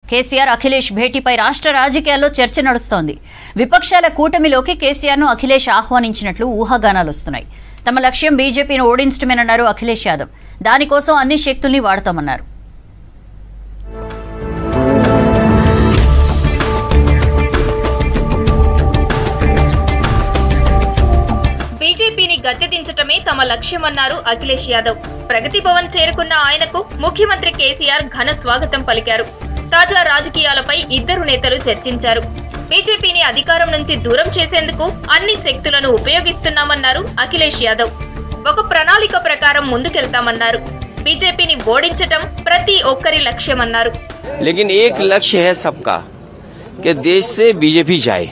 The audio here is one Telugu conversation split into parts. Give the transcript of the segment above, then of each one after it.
కేసీఆర్ అఖిలేష్ భేటీపై రాష్ట్ర రాజకీయాల్లో చర్చ నడుస్తోంది విపక్షాల కూటమిలోకి కేసీఆర్ను అఖిలేష్ ఆహ్వానించినట్లు ఊహాగానాలు వస్తున్నాయి తమ లక్ష్యం బీజేపీని ఓడించడమేనన్నారు అఖిలేష్ యాదవ్ దానికోసం అన్ని శక్తుల్ని వాడతామన్నారు బీజేపీని గద్దెదించటమే తమ లక్ష్యమన్నారు అఖిలేష్ యాదవ్ ప్రగతి భవన్ చేరుకున్న ఆయనకు ముఖ్యమంత్రి కేసీఆర్ ఘన స్వాగతం పలికారు తాజా రాజకీయాలపై ఇద్దరు నేతలు చర్చించారు బీజేపీని అధికారం నుంచి దూరం చేసేందుకు అన్ని శక్తులను ఉపయోగిస్తున్నామన్నారు అఖిలేష్ యాదవ్ ఒక ప్రణాళిక ప్రకారం ముందుకెళ్తామన్నారు బీజేపీని ఓడించటం ప్రతి ఒక్కరి లక్ష్యమన్నారు लेकिन एक लक्ष्य है सबका कि देश से बीजेपी जाए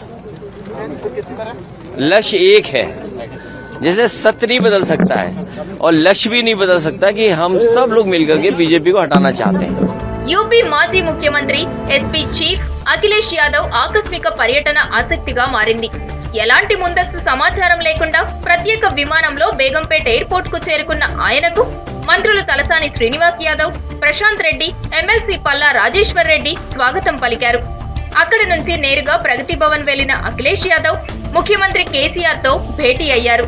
लक्ष्य एक है जैसे सत्य नहीं बदल सकता है और लक्ष्य भी नहीं बदल सकता कि हम सब लोग मिलकर के बीजेपी को हटाना चाहते हैं యూపీ మాజీ ముఖ్యమంత్రి ఎస్పీ చీఫ్ అఖిలేష్ యాదవ్ ఆకస్మిక పర్యటన ఆసక్తిగా మారింది ఎలాంటి ముందస్తు సమాచారం లేకుండా ప్రత్యేక విమానంలో బేగంపేట ఎయిర్పోర్ట్ కు చేరుకున్న ఆయనకు మంత్రులు తలసాని శ్రీనివాస్ యాదవ్ ప్రశాంత్ రెడ్డి ఎమ్మెల్సీ పల్లా రాజేశ్వర్ రెడ్డి స్వాగతం పలికారు అక్కడి నుంచి నేరుగా ప్రగతి భవన్ వెళ్లిన అఖిలేష్ యాదవ్ ముఖ్యమంత్రి కేసీఆర్ తో భేటీ అయ్యారు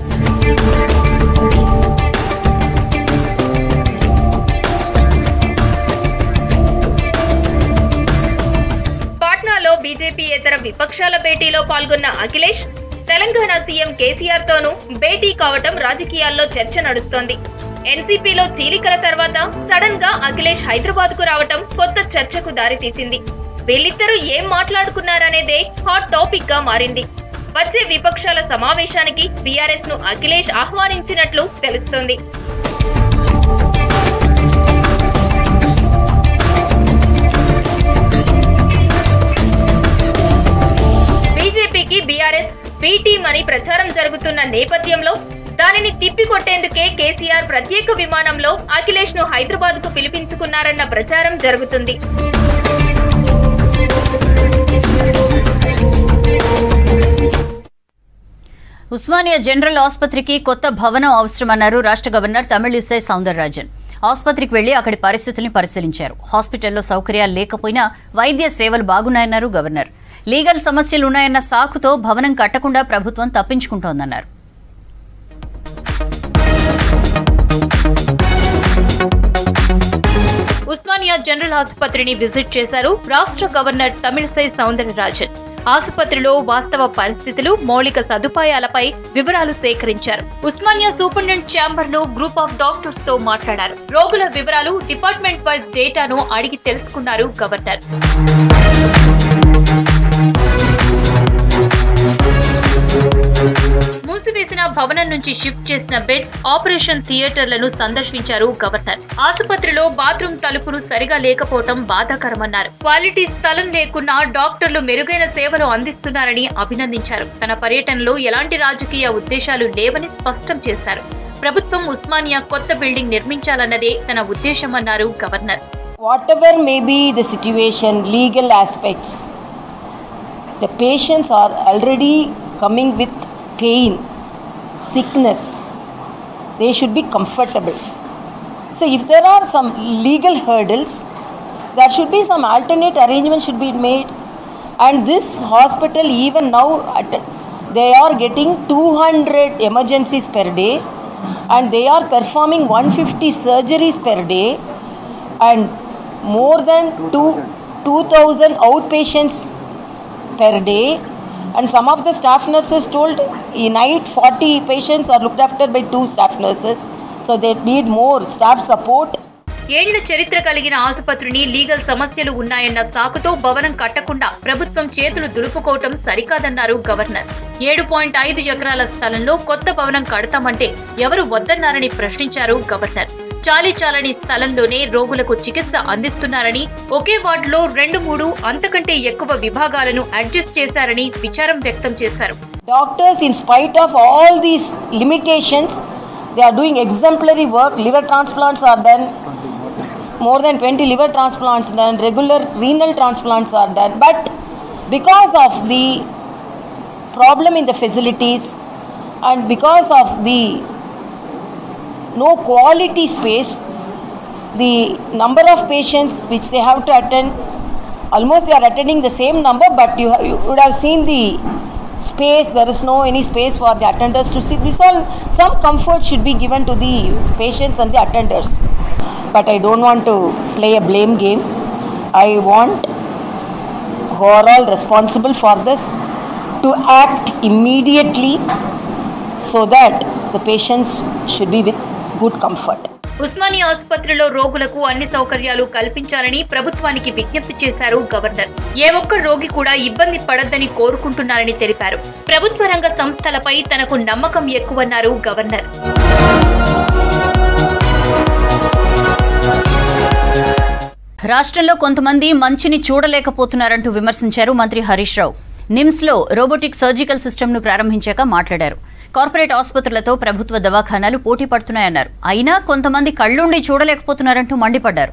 పాట్నాలో బీజేపీయేతర విపక్షాల భేటీలో పాల్గొన్న అఖిలేష్ తెలంగాణ సీఎం కేసీఆర్ తోనూ భేటీ కావటం రాజకీయాల్లో చర్చ నడుస్తోంది ఎన్సీపీలో చీలికల తర్వాత సడన్ గా అఖిలేష్ హైదరాబాద్ కు రావటం కొత్త చర్చకు దారితీసింది వీళ్ళిద్దరూ ఏం మాట్లాడుకున్నారనేదే హాట్ టాపిక్ గా మారింది వచ్చే విపక్షాల సమావేశానికి బీఆర్ఎస్ ను అఖిలేష్ ఆహ్వానించినట్లు తెలుస్తోంది బీజేపీకి బీఆర్ఎస్ బి టీం అని ప్రచారం జరుగుతున్న నేపథ్యంలో దానిని తిప్పికొట్టేందుకే కేసీఆర్ ప్రత్యేక విమానంలో అఖిలేష్ ను హైదరాబాద్ కు పిలిపించుకున్నారన్న ప్రచారం జరుగుతుంది ఉస్మానియా జనరల్ ఆసుపత్రికి కొత్త భవనం అవసరమన్నారు రాష్ట్ర గవర్నర్ తమిళిసై సౌందరరాజన్ ఆసుపత్రికి వెళ్లి అక్కడి పరిస్థితుల్ని పరిశీలించారు హాస్పిటల్లో సౌకర్యాలు లేకపోయినా వైద్య సేవలు బాగున్నాయన్నారు గవర్నర్ లీగల్ సమస్యలు ఉన్నాయన్న సాకుతో భవనం కట్టకుండా ప్రభుత్వం తప్పించుకుంటోందన్నారు ఉస్మానియా జనరల్ ఆసుపత్రిని విజిట్ చేశారు రాష్ట్ర గవర్నర్ తమిళసై సౌందరరాజన్ ఆసుపత్రిలో వాస్తవ పరిస్థితులు మౌలిక సదుపాయాలపై వివరాలు సేకరించారు ఉస్మానియా సూపరింటెండెంట్ ఛాంబర్ లో గ్రూప్ ఆఫ్ డాక్టర్స్ తో మాట్లాడారు రోగుల వివరాలు డిపార్ట్మెంట్ వైజ్ డేటాను అడిగి తెలుసుకున్నారు గవర్నర్ మూసివేసిన భవనం నుంచి షిఫ్ట్ చేసిన బెడ్స్ ఆపరేషన్ థియేటర్లను సందర్శించారు గవర్నర్ ఆసుపత్రిలో బాత్రూమ్ తలుపులు సరిగా లేకపోవటం బాధాకరమన్నారు క్వాలిటీ స్థలం లేకున్నా డాక్టర్లు మెరుగైన సేవలు అందిస్తున్నారని అభినందించారు తన పర్యటనలో ఎలాంటి రాజకీయ ఉద్దేశాలు లేవని స్పష్టం చేశారు ప్రభుత్వం ఉస్మానియా కొత్త బిల్డింగ్ నిర్మించాలన్నదే తన ఉద్దేశమన్నారు governor whatever may be the situation, legal aspects, the patients are already coming with pain, sickness. They should be comfortable. So, if there are some legal hurdles, there should be some alternate arrangement should be made. And this hospital, even now, at, they are getting 200 emergencies per day, and they are performing 150 surgeries per day, and more than two, 2000 outpatients per day and some of the staff nurses told in night 40 patients are looked after by two staff nurses so they need more staff support ఏళ్ల చరిత్ర కలిగిన ఆసుపత్రిని లీగల్ సమస్యలు ఉన్నాయన్న సాకుతో భవనం కట్టకుండా ప్రభుత్వం చేతులు దులుపుకోవటం సరికాదన్నారు గవర్నర్ ఏడు పాయింట్ ఐదు ఎకరాల స్థలంలో కొత్త భవనం కడతామంటే ఎవరు వద్దన్నారని ప్రశ్నించారు గవర్నర్ చాలీ చాలని స్థలంలోనే రోగులకు చికిత్స అందిస్తున్నారని ఒకే వార్డులో రెండు మూడు అంతకంటే ఎక్కువ విభాగాలను అడ్జస్ట్ చేశారని విచారం వ్యక్తం చేశారు doctors in spite of all these limitations they are doing exemplary work liver transplants are done more than 20 liver transplants done regular renal transplants are done but because of the problem in the facilities and because of the no quality space the number of patients which they have to attend almost they are attending the same number, but you, ha- you would have seen the space. There is no any space for the attenders to sit. This all some comfort should be given to the patients and the attenders. But I don't want to play a blame game. I want who are all responsible for this to act immediately so that the patients should be with good comfort. Osmania ఆసుపత్రిలో రోగులకు అన్ని సౌకర్యాలు కల్పించాలని ప్రభుత్వానికి విజ్ఞప్తి చేశారు గవర్నర్ ఏ ఒక్క రోగి కూడా ఇబ్బంది పడద్దని కోరుకుంటున్నారని తెలిపారు ప్రభుత్వ రంగ సంస్థలపై తనకు నమ్మకం ఎక్కువన్నారు గవర్నర్ రాష్ట్రంలో కొంతమంది మంచిని చూడలేకపోతున్నారంటూ విమర్శించారు మంత్రి హరీష్ రావు నిమ్స్లో రోబోటిక్ సర్జికల్ సిస్టమ్ను ప్రారంభించాక మాట్లాడారు కార్పొరేట్ ఆసుపత్రులతో ప్రభుత్వ దవాఖానాలు పోటీ పడుతున్నాయన్నారు అయినా కొంతమంది కళ్ళుండి చూడలేకపోతున్నారంటూ మండిపడ్డారు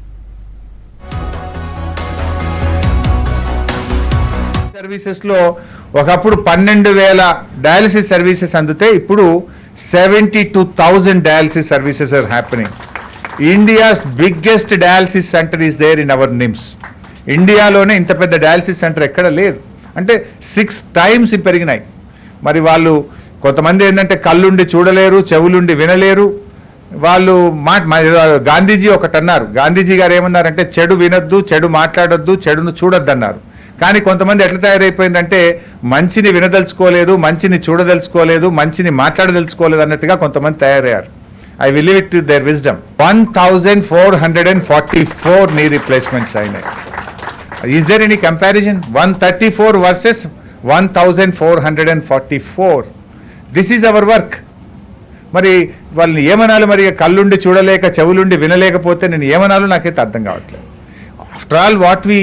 సర్వీసెస్ లో ఒకప్పుడు పన్నెండు వేల డయాలసిస్ సర్వీసెస్ అందుతే ఇప్పుడు seventy two thousand dialysis services are happening India's biggest dialysis centre is there in our NIMS ఇండియాలోనే ఇంత పెద్ద డయాలసిస్ సెంటర్ ఎక్కడ లేదు అంటే సిక్స్ టైమ్స్ పెరిగినాయి మరి వాళ్ళు కొంతమంది ఏంటంటే కళ్ళుండి చూడలేరు చెవులుండి వినలేరు వాళ్ళు మా మా- గాంధీజీ ఒకటి అన్నారు గాంధీజీ గారు ఏమన్నారంటే చెడు వినొద్దు చెడు మాట్లాడొద్దు చెడును చూడొద్దు అన్నారు కానీ కొంతమంది ఎట్లా తయారైపోయిందంటే మంచిని వినదలుచుకోలేదు మంచిని చూడదలుచుకోలేదు మంచిని మాట్లాడదలుచుకోలేదు అన్నట్టుగా కొంతమంది తయారయ్యారు I will it to their wisdom one thousand four hundred and forty four knee replacements అయినాయి is there any comparison one thirty four versus one thousand four hundred and forty four this is our work మరి వాళ్ళని ఏమనాలి మరి కళ్ళుండి చూడలేక చెవులుండి వినలేకపోతే నేను ఏమనాలో నాకైతే అర్థం కావట్లేదు after all what we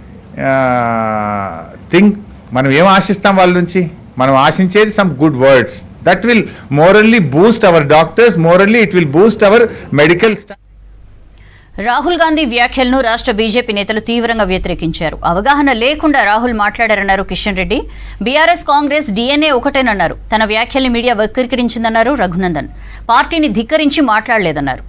think మనం ఏం ఆశిస్తాం వాళ్ళ నుంచి మనం ఆశించేది some good words that will morally boost our doctors morally it will boost our medical staff Rahul Gandhi వ్యాఖ్యలను రాష్ట్ర బీజేపీ నేతలు తీవ్రంగా వ్యతిరేకించారు అవగాహన లేకుండా రాహుల్ మాట్లాడారన్నారు కిషన్ రెడ్డి బీఆర్ఎస్ కాంగ్రెస్ డీఎన్ఏ ఒకటేనన్నారు తన వ్యాఖ్యల్ని మీడియా వక్రీకరించిందన్నారు రఘునందన్ పార్టీని ధిక్కరించి మాట్లాడలేదన్నారు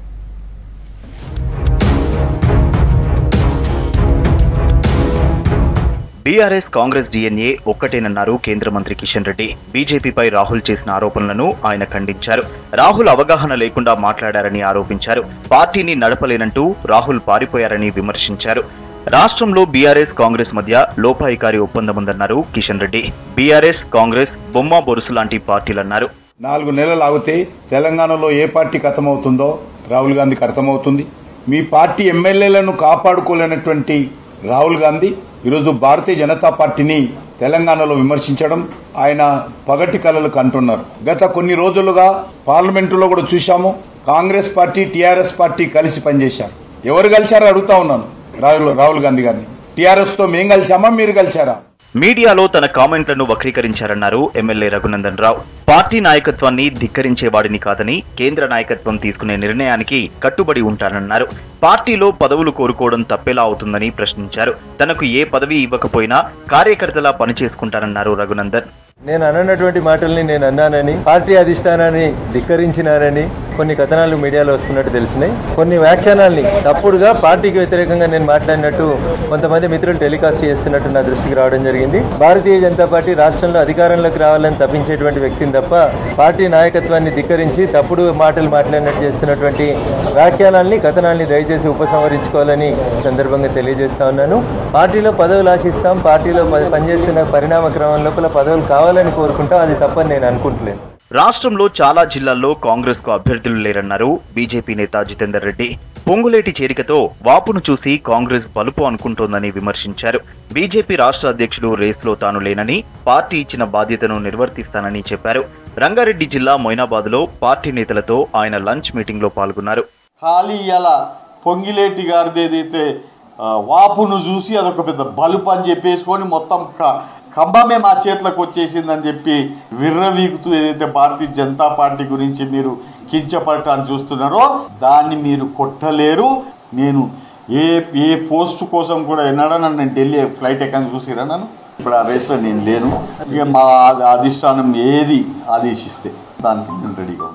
బీఆర్ఎస్ కాంగ్రెస్ డీఎన్ఏ ఒక్కటేనన్నారు కేంద్ర మంత్రి కిషన్ రెడ్డి బీజేపీపై రాహుల్ చేసిన ఆరోపణలను ఆయన ఖండించారు రాహుల్ అవగాహన లేకుండా మాట్లాడారని ఆరోపించారు పార్టీని నడపలేనంటూ రాహుల్ పారిపోయారని విమర్శించారు రాష్ట్రంలో బీఆర్ఎస్ కాంగ్రెస్ మధ్య లోపాయికారి ఒప్పందం ఉందన్నారు కిషన్ రెడ్డి బీఆర్ఎస్ కాంగ్రెస్ బొమ్మ బొరుసు లాంటి పార్టీలన్నారు నాలుగు నెలలు ఆగితే తెలంగాణలో ఏ పార్టీకి అర్థమవుతుందో రాహుల్ గాంధీకి అర్థమవుతుంది మీ పార్టీ ఎమ్మెల్యేలను కాపాడుకోలేనటువంటి రాహుల్ గాంధీ ఈరోజు భారతీయ జనతా పార్టీని తెలంగాణలో విమర్శించడం ఆయన పగటి కలలకు అంటున్నారు గత కొన్ని రోజులుగా పార్లమెంటులో కూడా చూశాము కాంగ్రెస్ పార్టీ టీఆర్ఎస్ పార్టీ కలిసి పనిచేశారు ఎవరు కలిశారో అడుగుతా ఉన్నాను రాహుల్ రాహుల్ గాంధీ గారిని టీఆర్ఎస్ తో మేం కలిశామా మీరు కలిశారా మీడియాలో తన కామెంట్లను వక్రీకరించారన్నారు ఎమ్మెల్యే రఘునందన్ రావు పార్టీ నాయకత్వాన్ని ధిక్కరించేవాడిని కాదని కేంద్ర నాయకత్వం తీసుకునే నిర్ణయానికి కట్టుబడి ఉంటానన్నారు పార్టీలో పదవులు కోరుకోవడం తప్పేలా అవుతుందని ప్రశ్నించారు తనకు ఏ పదవి ఇవ్వకపోయినా కార్యకర్తలా పనిచేసుకుంటానన్నారు రఘునందన్ నేను అనన్నటువంటి మాటల్ని నేను అన్నానని పార్టీ అధిష్టానాన్ని ధిక్కరించినానని కొన్ని కథనాలు మీడియాలో వస్తున్నట్టు తెలిసినాయి కొన్ని వ్యాఖ్యానాల్ని తప్పుడుగా పార్టీకి వ్యతిరేకంగా నేను మాట్లాడినట్టు కొంతమంది మిత్రులు టెలికాస్ట్ చేస్తున్నట్టు నా దృష్టికి రావడం జరిగింది భారతీయ జనతా పార్టీ రాష్ట్రంలో అధికారంలోకి రావాలని తప్పించేటువంటి వ్యక్తిని తప్ప పార్టీ నాయకత్వాన్ని ధిక్కరించి తప్పుడు మాటలు మాట్లాడినట్టు చేస్తున్నటువంటి వ్యాఖ్యానాల్ని కథనాల్ని దయచేసి ఉపసంహరించుకోవాలని ఈ సందర్భంగా తెలియజేస్తా ఉన్నాను పార్టీలో పదవులు ఆశిస్తాం పార్టీలో ప- పనిచేస్తున్న పరిణామ క్రమం లోపల పదవులు కావాలని కోరుకుంటాం అది తప్పని నేను అనుకుంటలేను రాష్ట్రంలో చాలా జిల్లాల్లో కాంగ్రెస్ కు అభ్యర్థులు లేరన్నారు బీజేపీ నేత జితేందర్ రెడ్డి పొంగులేటి చేరికతో వాపును చూసి కాంగ్రెస్ బలుపు అనుకుంటోందని విమర్శించారు బీజేపీ రాష్ట్ర అధ్యక్షుడు రేసులో తాను లేనని పార్టీ ఇచ్చిన బాధ్యతను నిర్వర్తిస్తానని చెప్పారు రంగారెడ్డి జిల్లా మొయినాబాద్లో పార్టీ నేతలతో ఆయన లంచ్ మీటింగ్లో పాల్గొన్నారు ఖాళీ ఇలా పొంగిలేటి గారిది ఏదైతే ఆ, వాపును చూసి అదొక పెద్ద బలుపు అని చెప్పేసుకొని మొత్తం క- కంబమే మా చేతులకు వచ్చేసిందని చెప్పి విర్రవీగుతూ ఏదైతే భారతీయ జనతా పార్టీ గురించి మీరు కించపడటాన్ని చూస్తున్నారో దాన్ని మీరు కొట్టలేరు నేను ఏ ఏ పోస్ట్ కోసం కూడా ఎన్నడన్నా నేను ఢిల్లీ ఫ్లైట్ ఎక్కని చూసిరా నన్ను ఇప్పుడు ఆ రేస్లో నేను లేను ఇక మా అధిష్టానం ఏది ఆదేశిస్తే దానికి నేను రెడీగా ఉన్నా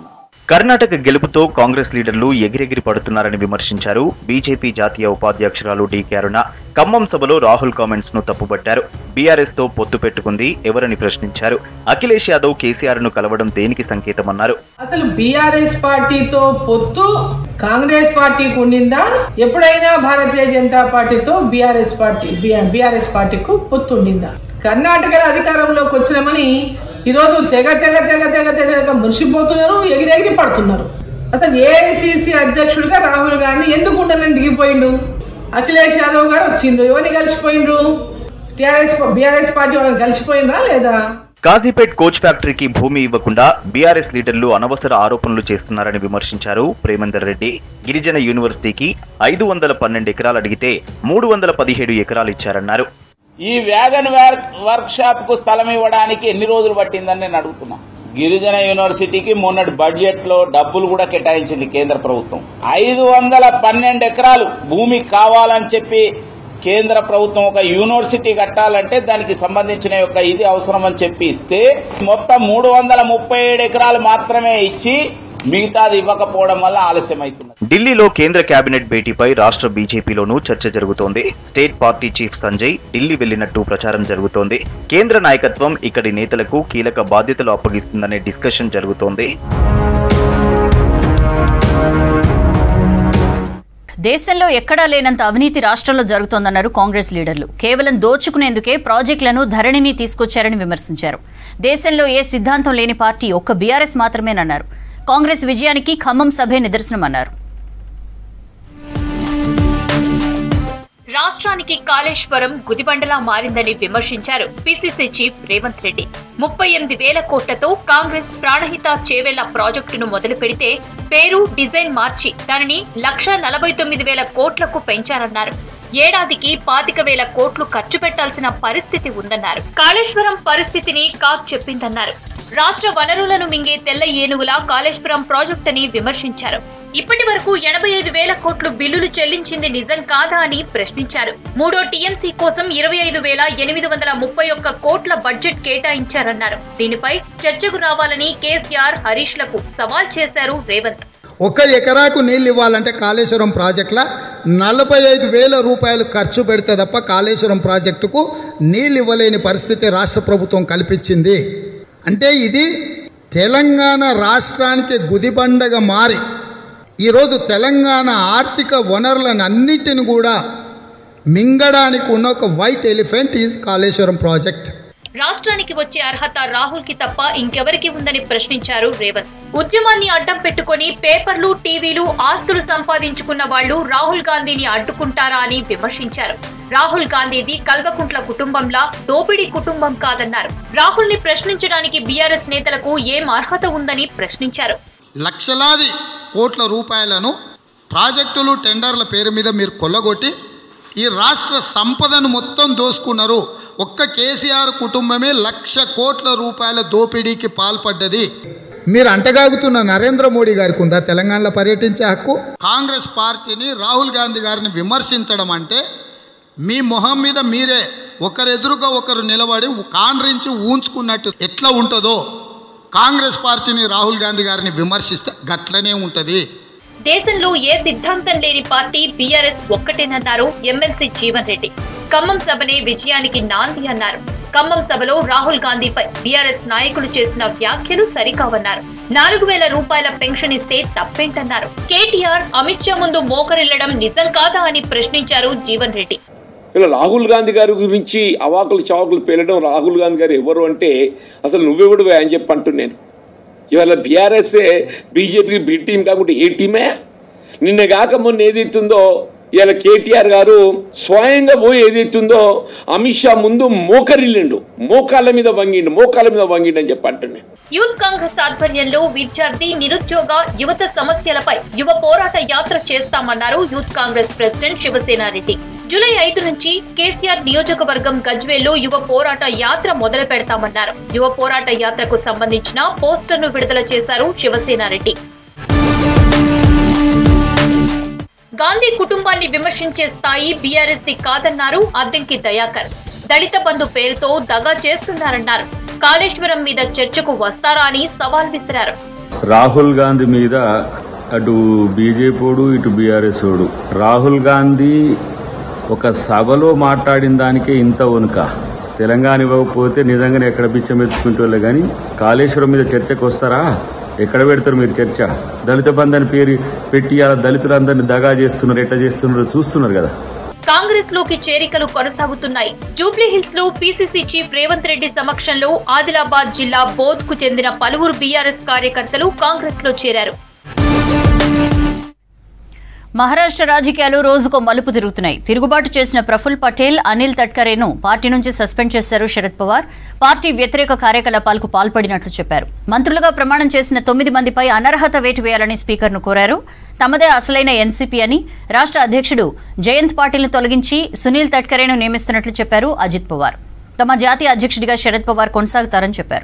కర్ణాటక గెలుపుతో కాంగ్రెస్ లీడర్లు ఎగిరెగిరి పడుతున్నారని విమర్శించారు బీజేపీ జాతీయ ఉపాధ్యక్షురాలు డీకే అరుణ ఖమ్మం సభలో రాహుల్ కామెంట్స్ ను తప్పుపట్టారు బీఆర్ఎస్ తో పొత్తు పెట్టుకుంది ఎవరని ప్రశ్నించారు అఖిలేష్ యాదవ్ కేసీఆర్ ను కలవడం దేనికి సంకేతమన్నారు అసలు బీఆర్ఎస్ పార్టీతో పొత్తు కాంగ్రెస్ పార్టీకి ఉండిందా ఎప్పుడైనా భారతీయ జనతా పార్టీతో బీఆర్ఎస్ పార్టీ బీఆర్ఎస్ పార్టీకు పొత్తు ఉండిందా కర్ణాటకలో అధికారంలోకి వచ్చినామని ఈరోజు తెగ తెగ తెగ తెగ తెగ తెగ మురిసిపోతున్నారు ఎగిరెగిరి పడుతున్నారు అసలు ఏఐసిసి అధ్యక్షుడిగా రాహుల్ గాంధీ ఎందుకు ఉండాలని దిగిపోయిండు అఖిలేష్ యాదవ్ గారు వచ్చిండ్రు ఎవరిని కలిసిపోయిండ్రు టిఆర్ఎస్ బీఆర్ఎస్ పార్టీ వాళ్ళని కలిసిపోయిండ్రా లేదా కాజీపేట్ కోచ్ ఫ్యాక్టరీకి భూమి ఇవ్వకుండా బీఆర్ఎస్ లీడర్లు అనవసర ఆరోపణలు చేస్తున్నారని విమర్శించారు ప్రేమేందర్ రెడ్డి గిరిజన యూనివర్సిటీకి ఐదు వందల పన్నెండు ఎకరాలు అడిగితే మూడు వందల పదిహేడు ఎకరాలు ఇచ్చారన్నారు ఈ వ్యాగన్ వర్క్ షాప్ కు స్థలం ఇవ్వడానికి ఎన్ని రోజులు పట్టిందని నేను అడుగుతున్నా గిరిజన యూనివర్సిటీకి మొన్నటి బడ్జెట్ లో డబ్బులు కూడా కేటాయించింది కేంద్ర ప్రభుత్వం ఐదు వందల పన్నెండు ఎకరాలు భూమి కావాలని చెప్పి కేంద్ర ప్రభుత్వం ఒక యూనివర్సిటీ కట్టాలంటే దానికి సంబంధించిన యొక్క ఇది అవసరం అని చెప్పి ఇస్తే మొత్తం మూడు వందల ముప్పై ఏడు ఎకరాలు మాత్రమే ఇచ్చి మిగతాది ఇవ్వకపోవడం వల్ల ఆలస్యం అవుతుంది ఢిల్లీలో కేంద్ర కేబినెట్ భేటీపై రాష్ట్ర బీజేపీలోనూ చర్చ జరుగుతోంది state party chief Sanjay Delhi వెళ్లినట్టు ప్రచారం జరుగుతోంది కేంద్ర నాయకత్వం ఇక్కడి నేతలకు కీలక బాధ్యతలు అప్పగిస్తుందనే డిస్కషన్ జరుగుతోంది దేశంలో ఎక్కడా లేనంత అవినీతి రాష్ట్రంలో జరుగుతోందన్నారు కాంగ్రెస్ లీడర్లు కేవలం దోచుకునేందుకే ప్రాజెక్టులను ధరణిని తీసుకొచ్చారని విమర్శించారు దేశంలో ఏ సిద్ధాంతం లేని పార్టీ ఒక్క బీఆర్ఎస్ మాత్రమేనన్నారు కాంగ్రెస్ విజయానికి ఖమ్మం సభే నిదర్శనమన్నారు రాష్ట్రానికి కాళేశ్వరం గుదిబండలా మారిందని విమర్శించారు పిసిసి చీఫ్ రేవంత్ రెడ్డి ముప్పై ఎనిమిది వేల కోట్లతో కాంగ్రెస్ ప్రాణహిత చేవెళ్ల ప్రాజెక్టును మొదలు పెడితే పేరు డిజైన్ మార్చి దానిని లక్ష నలభై తొమ్మిది వేల కోట్లకు పెంచారన్నారు ఏడాదికి పాతిక వేల కోట్లు ఖర్చు పెట్టాల్సిన పరిస్థితి ఉందన్నారు కాళేశ్వరం పరిస్థితిని కాక్ చెప్పిందన్నారు రాష్ట్ర వనరులను మింగే తెల్ల ఏనుగులా కాళేశ్వరం ప్రాజెక్టుని విమర్శించారు ఇప్పటి వరకు ఎనభై ఐదు వేల కోట్లు బిల్లులు చెల్లించింది నిజం కాదా అని ప్రశ్నించారు మూడో టీఎంసీ కోసం ఇరవై ఐదు వేల ఎనిమిది వందల ముప్పై ఒక్క కోట్ల బడ్జెట్ కేటాయించారన్నారు దీనిపై చర్చకు రావాలని కేసీఆర్ హరీష్ లకు సవాల్ చేశారు రేవంత్ ఒక ఎకరాకు నీళ్ళు ఇవ్వాలంటే కాళేశ్వరం ప్రాజెక్టుల నలభై ఐదు వేల రూపాయలు ఖర్చు పెడితే తప్ప కాళేశ్వరం ప్రాజెక్టుకు నీళ్ళు ఇవ్వలేని పరిస్థితి రాష్ట్ర ప్రభుత్వం కల్పించింది అంటే ఇది తెలంగాణ రాష్ట్రానికి గుదిబండగా మారి ఈరోజు తెలంగాణ ఆర్థిక వనరులను అన్నిటిని కూడా మింగడానికి ఉన్న ఒక white elephant is Kaleshwaram project రాష్ట్రానికి వచ్చే అర్హత రాహుల్ కి తప్ప ఇంకెవరికి ఉందని ప్రశ్నించారు రేవంత్ ఉద్యమాన్ని అడ్డం పెట్టుకుని పేపర్లు టీవీలు ఆస్తులు సంపాదించుకున్న వాళ్లు రాహుల్ గాంధీని అడ్డుకుంటారా అని విమర్శించారు రాహుల్ గాంధీది కల్వకుంట్ల కుటుంబంలా దోపిడీ కుటుంబం కాదన్నారు రాహుల్ ని ప్రశ్నించడానికి బీఆర్ఎస్ నేతలకు ఏం అర్హత ఉందని ప్రశ్నించారు లక్షలాది కోట్ల రూపాయలను ప్రాజెక్టులు టెండర్ల పేరు మీద మీరు కొల్లగొట్టి ఈ రాష్ట్ర సంపదను మొత్తం దోసుకున్నారు ఒక్క కేసీఆర్ కుటుంబమే లక్ష కోట్ల రూపాయల దోపిడీకి పాల్పడ్డది మీరు అంటగాగుతున్న నరేంద్ర మోడీ గారికి ఉందా తెలంగాణలో పర్యటించే హక్కు కాంగ్రెస్ పార్టీని రాహుల్ గాంధీ గారిని విమర్శించడం అంటే మీ మొహం మీద మీరే ఒకరెదురుగా ఒకరు నిలబడి కాండ్రించి ఊంచుకున్నట్టు ఎట్లా ఉంటుందో కాంగ్రెస్ పార్టీని రాహుల్ గాంధీ గారిని విమర్శిస్తే గట్లనే ఉంటుంది దేశంలో ఏ సిద్ధాంతం లేని పార్టీ బీఆర్ఎస్ ఒక్కటేనన్నారు ఎమ్మెల్సీ జీవన్ రెడ్డి ఖమ్మం సభనే విజయానికి నాంది అన్నారు ఖమ్మం సభలో రాహుల్ గాంధీపై బీఆర్ఎస్ నాయకులు చేసిన వ్యాఖ్యలు సరికావన్నారు నాలుగు వేల రూపాయల పెన్షన్ ఇస్తే తప్పేంటన్నారు కేటీఆర్ అమిత్ షా ముందు మోకరిల్లడం నిజం కాదా అని ప్రశ్నించారు జీవన్ రెడ్డి ఇలా రాహుల్ గాంధీ గారి గురించి అవాకులు చవాకులు పేలడం రాహుల్ గాంధీ గారు ఎవరు అంటే అసలు నువ్వెవడు అని చెప్పి అంటున్నాను ఇవాళ బీఆర్ఎస్ఏ బీజేపీకి బి టీం కాకుండా ఏ టీమే నిన్న కాక మొన్న ఏదైతుందో ఇవాళ కేటీఆర్ గారు స్వయంగా పోయి ఏదైతుందో అమిత్ షా ముందు మోకరిల్లిండు మోకాళ్ళ మీద వంగిండు మోకాళ్ళ మీద వంగిండు అని చెప్పి అంటున్నాను యూత్ కాంగ్రెస్ ఆధ్వర్యంలో విద్యార్థి నిరుద్యోగ యువత సమస్యలపై యువ పోరాట యాత్ర చేస్తామన్నారు youth Congress president Sivasena Reddy July ఐదు నుంచి కేసీఆర్ నియోజకవర్గం గజ్వేల్లో యువ పోరాట యాత్ర మొదలు పెడతామన్నారు యువ పోరాట యాత్రకు సంబంధించిన పోస్టర్ను విడుదల చేశారు శివసేనారెడ్డి గాంధీ కుటుంబాన్ని విమర్శించే స్థాయి బీఆర్ఎస్ కాదన్నారు అద్దంకి దయాకర్ దళిత బంధు పేరుతో దగా చేస్తున్నారన్నారు కాళేశ్వరం మీద చర్చకు వస్తారా అని సవాల్ విసిరారు రాహుల్ గాంధీ మీద అటు బీజేపీడు ఇటు బీఆర్ఎస్ ఓడు రాహుల్ గాంధీ ఒక సభలో మాట్లాడిన దానికే ఇంత వనుక తెలంగాణ ఇవ్వకపోతే నిజంగానే ఎక్కడ బిచ్చం ఎత్తుకుంటే కానీ కాళేశ్వరం మీద చర్చకు వస్తారా ఎక్కడ పెడతారు మీరు చర్చ దళిత బంధాన్ని పేరు పెట్టి అలా దళితులందరినీ దగా చేస్తున్నారు ఎట్లా చేస్తున్నారో చూస్తున్నారు కదా కాంగ్రెస్ లోకి చేరికలు కొనసాగుతున్నాయి జూబ్లీ హిల్స్ లో పీసీసీ చీఫ్ రేవంత్ రెడ్డి సమక్షంలో ఆదిలాబాద్ జిల్లా బోధ్ కు చెందిన పలువురు బీఆర్ఎస్ కార్యకర్తలు కాంగ్రెస్ లో చేరారు మహారాష్ట్ర రాజకీయాలు రోజుకో మలుపు తిరుగుతున్నాయి తిరుగుబాటు చేసిన ప్రఫుల్ పటేల్ అనిల్ తట్కరేను పార్టీ నుంచి సస్పెండ్ చేశారు శరద్ పవార్ పార్టీ వ్యతిరేక కార్యకలాపాలకు పాల్పడినట్లు చెప్పారు మంత్రులుగా ప్రమాణం చేసిన తొమ్మిది మందిపై అనర్హత వేటు వేయాలని స్పీకర్ను కోరారు తమదే అసలైన ఎన్సీపీ అని రాష్ట్ర అధ్యక్షుడు జయంత్ పాటిల్ను తొలగించి సునీల్ తట్కరేను నియమిస్తున్నట్లు చెప్పారు అజిత్ పవార్ తమ జాతీయ అధ్యక్షుడిగా శరద్ పవార్ కొనసాగుతారని చెప్పారు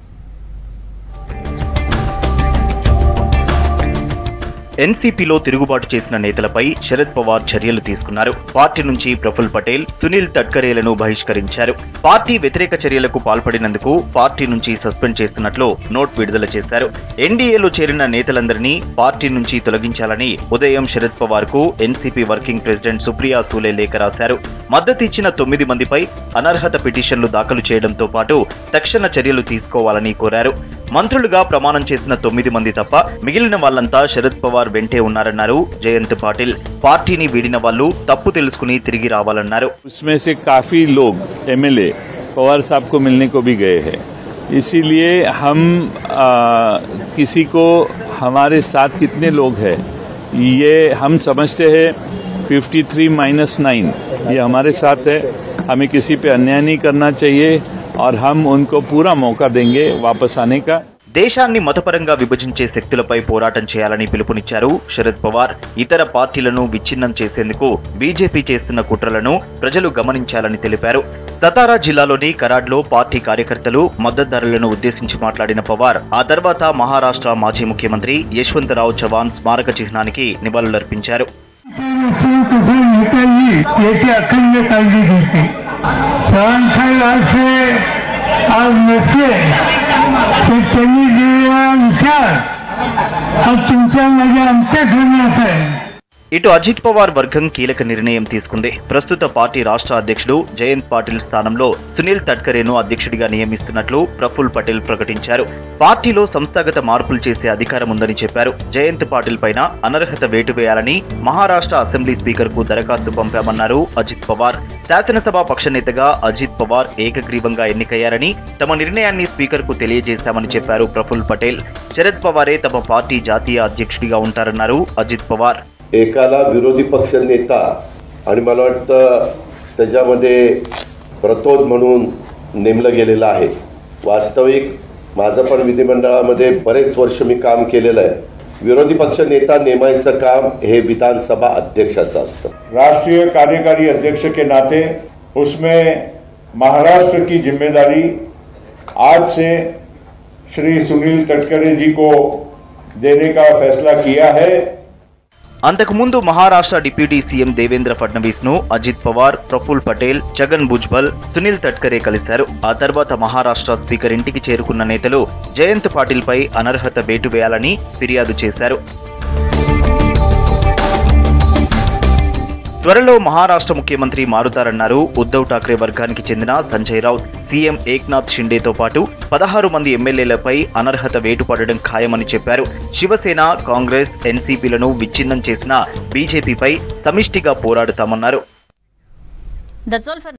ఎన్సీపీలో తిరుగుబాటు చేసిన నేతలపై శరద్ పవార్ చర్యలు తీసుకున్నారు పార్టీ నుంచి ప్రఫుల్ పటేల్ సునీల్ తట్కరేలను బహిష్కరించారు పార్టీ వ్యతిరేక చర్యలకు పాల్పడినందుకు పార్టీ నుంచి సస్పెండ్ చేస్తున్నట్లు నోట్ విడుదల చేశారు ఎన్డీఏలో చేరిన నేతలందరినీ పార్టీ నుంచి తొలగించాలని ఉదయం శరద్ పవార్ కు NCP working president Supriya Sule లేఖ రాశారు మద్దతు ఇచ్చిన తొమ్మిది మందిపై అనర్హత పిటిషన్లు దాఖలు చేయడంతో పాటు తక్షణ చర్యలు తీసుకోవాలని కోరారు మంత్రులుగా ప్రమాణం చేసిన తొమ్మిది మంది తప్ప మిగిలిన వాళ్ళంతా శరద్ పవార్ వెంటే ఉన్నారన్నారు జయంత్ పాటిల్ పార్టీని వీడిన వాళ్ళు తప్పు తెలుసుకుని తిరిగి రావాలన్నారు उसमें से काफी लोग एमएलए पवार साहब को मिलने को भी गए हैं इसीलिए हम आ, किसी को हमारे साथ कितने लोग हैं ये हम समझते हैं 53 माइनस नाइन ये हमारे साथ है हमें किसी पे अन्याय नहीं करना चाहिए और हम उनको पूरा मौका देंगे वापस आने का దేశాన్ని మతపరంగా విభజించే శక్తులపై పోరాటం చేయాలని పిలుపునిచ్చారు శరద్ పవార్ ఇతర పార్టీలను విచ్ఛిన్నం చేసేందుకు బీజేపీ చేస్తున్న కుట్రలను ప్రజలు గమనించాలని తెలిపారు సతారా జిల్లాలోని కరాడ్లో పార్టీ కార్యకర్తలు మద్దతుదారులను ఉద్దేశించి మాట్లాడిన పవార్ ఆ తర్వాత మహారాష్ట్ర మాజీ ముఖ్యమంత్రి యశ్వంతరావు చవాన్ స్మారక చిహ్నానికి నివాళులర్పించారు याची अखंड काळजी घ्यायची सहनसाहेब असे आज नसते तर त्यांनी दिलेला विचार हा तुमच्या माझ्या अंत्यकरणात आहे ఇటు అజిత్ పవార్ వర్గం కీలక నిర్ణయం తీసుకుంది ప్రస్తుత పార్టీ రాష్ట్ర అధ్యక్షుడు జయంత్ పాటిల్ స్థానంలో సునీల్ తట్కరేను అధ్యక్షుడిగా నియమిస్తున్నట్లు ప్రఫుల్ పటేల్ ప్రకటించారు పార్టీలో సంస్థాగత మార్పులు చేసే అధికారం ఉందని చెప్పారు జయంత్ పాటిల్ పైన అనర్హత వేటు వేయాలని మహారాష్ట్ర అసెంబ్లీ స్పీకర్ కు దరఖాస్తు పంపామన్నారు అజిత్ పవార్ శాసనసభ పక్ష నేతగా అజిత్ పవార్ ఏకగ్రీవంగా ఎన్నికయ్యారని తమ నిర్ణయాన్ని స్పీకర్ కు తెలియజేశామని చెప్పారు ప్రఫుల్ పటేల్ శరద్ పవారే తమ పార్టీ జాతీయ అధ్యక్షుడిగా ఉంటారన్నారు అజిత్ పవార్ एकाला विरोधी पक्ष नेता आणि मला वाटतं त्याच्यामध्ये प्रतोद म्हणून नेमलं गेलेलं आहे वास्तविक माझं पण विधिमंडळामध्ये बरेच वर्ष मी काम केलेलं आहे विरोधी पक्ष नेता नेमायचं काम हे विधानसभा अध्यक्षाचं असतं राष्ट्रीय कार्यकारी अध्यक्ष के नाते उसमें महाराष्ट्र की जिम्मेदारी आज से श्री सुनील तटकरे जी को देने का फैसला किया है అంతకుముందు మహారాష్ట్ర డిప్యూటీ సీఎం దేవేంద్ర ఫడ్నవీస్ ను అజిత్ పవార్ ప్రఫుల్ పటేల్ జగన్ భుజ్బల్ సునీల్ తట్కరే కలిశారు ఆ తర్వాత మహారాష్ట్ర స్పీకర్ ఇంటికి చేరుకున్న నేతలు జయంత్ పాటిల్ పై అనర్హత వేటు వేయాలని ఫిర్యాదు చేశారు త్వరలో మహారాష్ట్ర ముఖ్యమంత్రి మారుతారన్నారు ఉద్దవ్ ఠాక్రే వర్గానికి చెందిన సంజయ్ రౌత్ సీఎం ఏక్నాథ్ షిండేతో పాటు పదహారు మంది ఎమ్మెల్యేలపై అనర్హత వేటు పడడం ఖాయమని చెప్పారు శివసేన కాంగ్రెస్ ఎన్సీపీలను విచ్ఛిన్నం చేసిన బీజేపీపై సమిష్టిగా పోరాడుతామన్నారు దట్స్ ఆల్ ఫర్